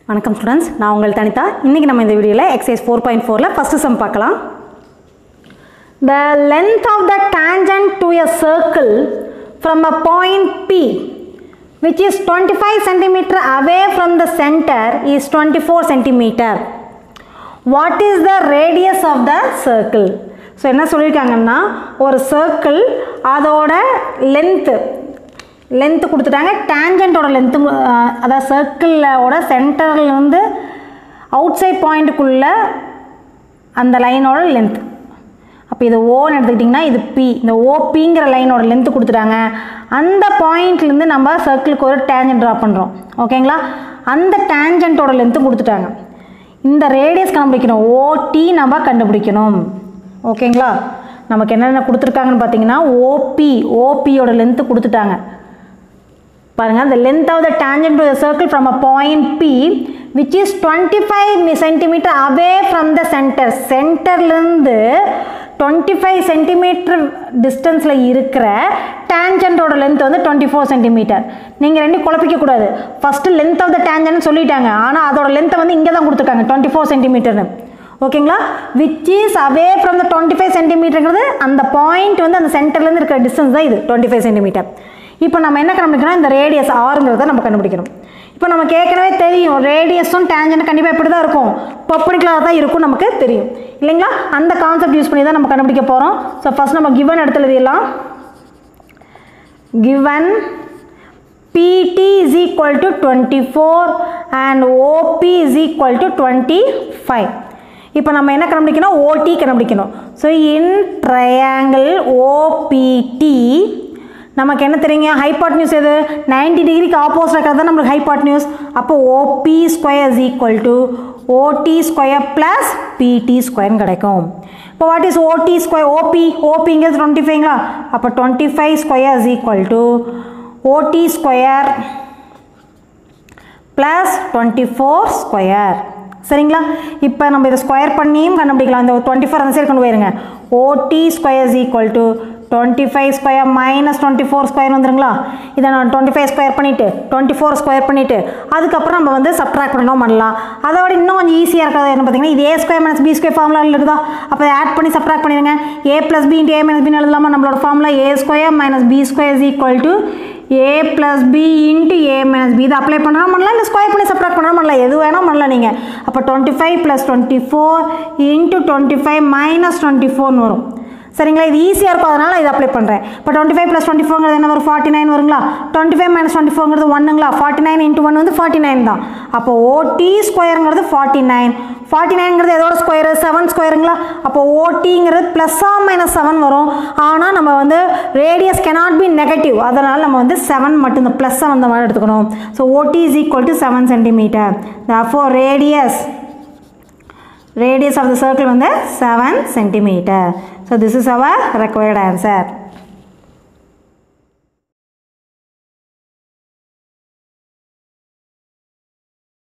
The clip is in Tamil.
வணக்கம் ஸ்டூடெண்ட்ஸ் நான் உங்கள் தனிதா இன்றைக்கி நம்ம இந்த வீடியோவில் எக்ஸசைஸ் ஃபோர் பாயிண்ட் ஃபோரில் ஃபஸ்ட்டு சம் பார்க்கலாம் the length of the tangent to a circle from a point P which is 25 centimeter away from the center is 24 centimeter. What is the radius of the circle? So என்ன சொல்லியிருக்காங்கன்னா ஒரு சர்க்கிள் அதோட லென்த்து லென்த்து கொடுத்துட்டாங்க டேஞ்சண்ட்டோட லென்த்து அதாவது சர்க்கிளோட சென்டர்லேருந்து அவுட் சைட் பாயிண்ட்டுக்குள்ளே அந்த லைனோட லென்த் அப்போ இது ஓன்னு எடுத்துக்கிட்டிங்கன்னா இது பி இந்த ஓபிங்கிற லைனோட லென்த்து கொடுத்துட்டாங்க அந்த பாயிண்ட்லேருந்து நம்ம சர்க்கிளுக்கு ஒரு டேஞ்சன்ட் ட்ரா பண்ணுறோம் ஓகேங்களா அந்த டேஞ்சண்ட்டோட லென்த்து கொடுத்துட்டாங்க இந்த ரேடியஸ் கண்டுபிடிக்கணும் ஓடி நம்ம கண்டுபிடிக்கணும் ஓகேங்களா நமக்கு என்னென்ன கொடுத்துருக்காங்கன்னு பார்த்தீங்கன்னா ஓபி ஓபியோட லென்த்து கொடுத்துட்டாங்க பாருங்க the length of the tangent to the circle from a point P which is 25 centimeter away from the center சென்டர்லேருந்து டுவெண்ட்டி ஃபைவ் சென்டிமீட்டர் டிஸ்டன்ஸில் இருக்கிற டேஞ்சண்டோட லென்த் வந்து டுவெண்ட்டி ஃபோர் சென்டிமீட்டர் நீங்கள் ரெண்டும் குழப்பிக்க கூடாது first length of the tangent சொல்லிட்டாங்க ஆனால் அதோட லென்த்தை வந்து இங்கே தான் கொடுத்துருக்காங்க டுவெண்ட்டி ஃபோர் சென்டிமீட்டர்னு ஓகேங்களா which is away from the twenty five சென்டிமீட்டருங்கிறது அந்த பாயிண்ட் வந்து அந்த சென்டர்லேருந்து இருக்கிற டிஸ்டன்ஸ் தான் இது டுவெண்ட்டி ஃபைவ் சென்டிமீட்டர் இப்போ நம்ம என்ன கண்டுபிடிக்கணும் இந்த ரேடியஸ் ஆறுங்கிறத நம்ம கண்டுபிடிக்கணும் இப்போ நமக்கு ஏற்கனவே தெரியும் ரேடியஸும் டேஞ்சன் கண்டிப்பாக இப்படி தான் இருக்கும் பர்பனிக்குலராக தான் இருக்கும் நமக்கு தெரியும் இல்லைங்களா அந்த கான்செப்ட் யூஸ் பண்ணி தான் நம்ம கண்டுபிடிக்க போகிறோம் ஸோ ஃபஸ்ட் நம்ம கிவன் இடத்துல எழுதிடலாம் given PT is equal to 24 and OP is equal to 25 இப்போ நம்ம என்ன கண்டுபிடிக்கணும் OT கண்டுபிடிக்கணும் ஸோ இன் ட்ரையாங்கிள் OPT நமக்கு என்ன தெரியுங்க ஹைபாட்னியூஸ் எது 90 டிகிரிக்கு ஆப்போசிட் இருக்கிறது தான் நம்மளுக்கு ஹைபாட்னியூஸ் அப்போ OB square is equal to OD square plus BD ஸ்கொயர்னு கிடைக்கும் இப்போ what is OD square OB ஓபிங்கிறது டுவெண்ட்டி ஃபைவ்ங்களா அப்போ twenty five square is equal to OD square plus twenty four square சரிங்களா இப்போ நம்ம இதை ஸ்கொயர் பண்ணியும் கண்டுபிடிக்கலாம் இந்த டுவெண்ட்டி ஃபோர் அந்த சைடு கொண்டு போயிருங்க OD square is equal to twenty five square minus twenty four square வந்துருங்களா இதை நான் டுவெண்ட்டி ஃபைவ் ஸ்கொயர் பண்ணிவிட்டு டுவெண்ட்டி ஃபோர் ஸ்கொயர் பண்ணிவிட்டு அதுக்கப்புறம் நம்ம வந்து சப்ட்ராக்ட் பண்ணணும் பண்ணலாம் அதோட இன்னும் கொஞ்சம் ஈஸியாக இருக்கிறது என்ன பார்த்தீங்கன்னா இது A square minus B square formula இருக்குதா அப்போ ஆட் பண்ணி சப்ட்ராக்ட் பண்ணிடுங்க A plus B into A minus பின்னு எழுதலாமா நம்மளோட formula A square minus B square is equal to A plus B into A minus B இது அப்ளை பண்ணாலும் பண்ணலாம் இல்லை ஸ்கொயர் பண்ணி சப்ராக்ட் பண்ணாலும் பண்ணலாம் எது வேணால் பண்ணலாம் நீங்கள் அப்போ twenty five plus twenty four into twenty five minus twenty ஃபோர்னு வரும் சரிங்களா இது ஈஸியாக இருக்கும் அதனால் இதை அப்ளை பண்ணுறேன் இப்போ டுவெண்ட்டி ஃபைவ் ப்ளஸ் டுவெண்ட்டி ஃபோங்கிறது என்ன வரும் ஃபார்ட்டி நைன் வருங்களா டுவெண்ட்டி ஃபைவ் மைனஸ் டுவெண்ட்டி ஃபோங்கிறது ஒன்றுங்களா ஃபார்ட்டி நைன் இன்ட்டு ஒன் வந்து ஃபார்ட்டி நைன் தான் அப்போ ஓடி ஸ்கொயருங்கிறது ஃபார்ட்டி நைன் ஃபார்ட்டி நைன்ங்கிறது எதோட ஸ்கொயரு செவன் ஸ்கொயருங்களா அப்போ ஓடிங்கிறது ப்ளஸ்ஸா மைனஸ் செவன் வரும் ஆனால் நம்ம வந்து ரேடியஸ் கெனாட் பி நெகட்டிவ் அதனால் நம்ம வந்து செவன் மட்டும் இந்த ப்ளஸ் செவன் மாதிரி எடுத்துக்கணும் so OD is equal to seven centimetre though radius radius of the circle வந்து 7 centimeter so this is our required answer